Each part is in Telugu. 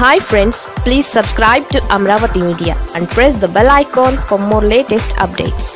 hi friends please subscribe to Amaravati media and press the bell icon for more latest updates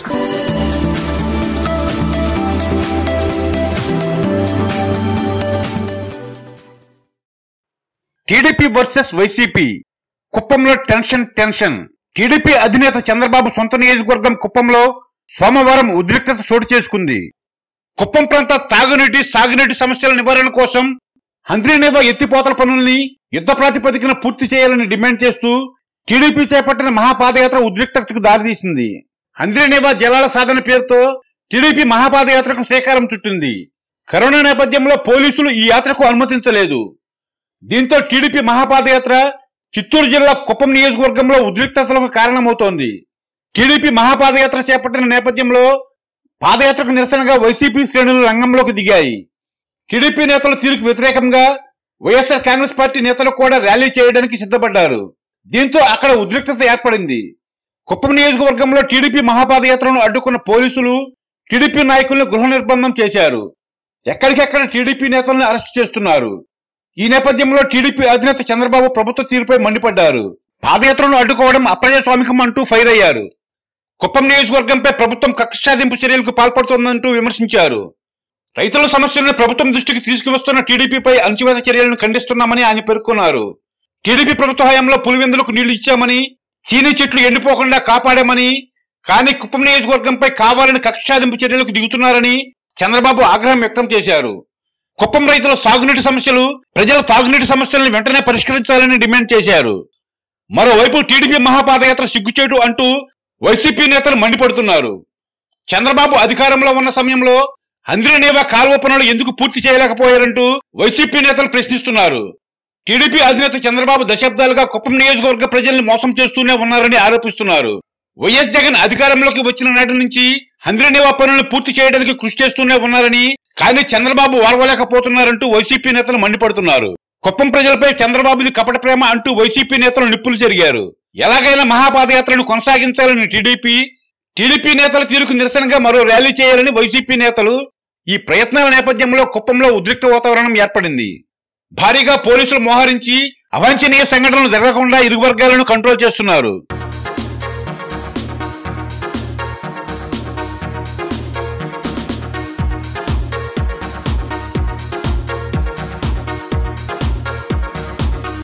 TDP versus YCP కుప్పంలో టెన్షన్ టెన్షన్ టీడీపీ అధినేత చంద్రబాబు సొంత నియోజకవర్గం కుప్పంలో సోమవారం ఉద్రిక్తత చోటు చేసుకుంది కుప్పం ప్రాంత తాగునీటి సాగునీటి సమస్యల నివారణ కోసం హంద్రీనేవా ఎత్తిపోతల పనుల్ని యుద్ధ ప్రాతిపదికన పూర్తి చేయాలని డిమాండ్ చేస్తూ టీడీపీ చేపట్టిన మహాపాదయాత్ర ఉద్రిక్తతకు దారితీసింది హంద్రీనేవా జలాల సాధన పేరుతో టీడీపీ మహాపాదయాత్రకు శ్రీకారం చుట్టింది కరోనా నేపథ్యంలో పోలీసులు ఈ యాత్రకు అనుమతించలేదు దీంతో టీడీపీ మహాపాదయాత్ర చిత్తూరు జిల్లా కుప్పం నియోజకవర్గంలో ఉద్రిక్తతలకు కారణమవుతోంది టీడీపీ మహాపాదయాత్ర చేపట్టిన నేపథ్యంలో పాదయాత్రకు నిరసనగా వైసీపీ శ్రేణులు రంగంలోకి దిగాయి టీడీపీ నేతల తీరుకు వ్యతిరేకంగా వైఎస్ఆర్ కాంగ్రెస్ పార్టీ నేతలు కూడా ర్యాలీ చేయడానికి సిద్ధపడ్డారు దీంతో అక్కడ ఉద్రిక్తత ఏర్పడింది కుప్పం నియోజకవర్గంలో టీడీపీ మహాపాదయాత్రను అడ్డుకున్న పోలీసులు టీడీపీ నాయకులను గృహ నిర్బంధం చేశారు ఎక్కడికెక్కడ టీడీపీ నేతలను అరెస్ట్ చేస్తున్నారు ఈ నేపథ్యంలో టీడీపీ అధినేత చంద్రబాబు ప్రభుత్వ తీరుపై మండిపడ్డారు పాదయాత్రను అడ్డుకోవడం అప్రజాస్వామికం అంటూ ఫైర్ అయ్యారు కుప్పం నియోజకవర్గంపై ప్రభుత్వం కక్ష సాధింపు చర్యలకు పాల్పడుతోందంటూ విమర్శించారు రైతుల సమస్యలను ప్రభుత్వం దృష్టికి తీసుకువస్తున్న టీడీపీపై అణచివేత చర్యలను ఖండిస్తున్నామని ఆయన పేర్కొన్నారు టీడీపీ ప్రభుత్వ హయాంలో పులివెందులకు నీళ్లు ఇచ్చామని చీనీ చెట్లు ఎండిపోకుండా కాపాడామని కానీ కుప్పం నియోజకవర్గంపై కావాలని కక్ష సాధింపు చర్యలకు దిగుతున్నారని చంద్రబాబు ఆగ్రహం వ్యక్తం చేశారు కుప్పం రైతుల సాగునీటి సమస్యలు ప్రజల తాగునీటి సమస్యలను వెంటనే పరిష్కరించాలని డిమాండ్ చేశారు మరోవైపు టీడీపీ మహాపాదయాత్ర సిగ్గుచేటు అంటూ వైసీపీ నేతలు మండిపడుతున్నారు చంద్రబాబు అధికారంలో ఉన్న సమయంలో అంద్రినేవా కాలువ పనులు ఎందుకు పూర్తి చేయలేకపోయారంటూ వైసీపీ నేతలు ప్రశ్నిస్తున్నారు టీడీపీ అధినేత చంద్రబాబు దశాబ్దాలుగా కుప్పం నియోజకవర్గ ప్రజల్ని మోసం చేస్తూనే ఉన్నారని ఆరోపిస్తున్నారు వైఎస్ జగన్ అధికారంలోకి వచ్చిన నాటి నుంచి హంద్రినేవా పనులను పూర్తి చేయడానికి కృషి చేస్తూనే ఉన్నారని కానీ చంద్రబాబు వారవలేకపోతున్నారంటూ వైసీపీ నేతలు మండిపడుతున్నారు కుప్పం ప్రజలపై చంద్రబాబుది కపట ప్రేమ అంటూ వైసీపీ నేతలు నిప్పులు జరిగారు ఎలాగైనా మహాపాదయాత్రను కొనసాగించాలని టీడీపీ టీడీపీ నేతల తీరుకు నిరసనగా మరో ర్యాలీ చేయాలని వైసీపీ నేతలు ఈ ప్రయత్నాల నేపథ్యంలో కుప్పంలో ఉద్రిక్త వాతావరణం ఏర్పడింది భారీగా పోలీసులు మోహరించి అవాంఛనీయ సంఘటనలు జరగకుండా ఇరు వర్గాలను కంట్రోల్ చేస్తున్నారు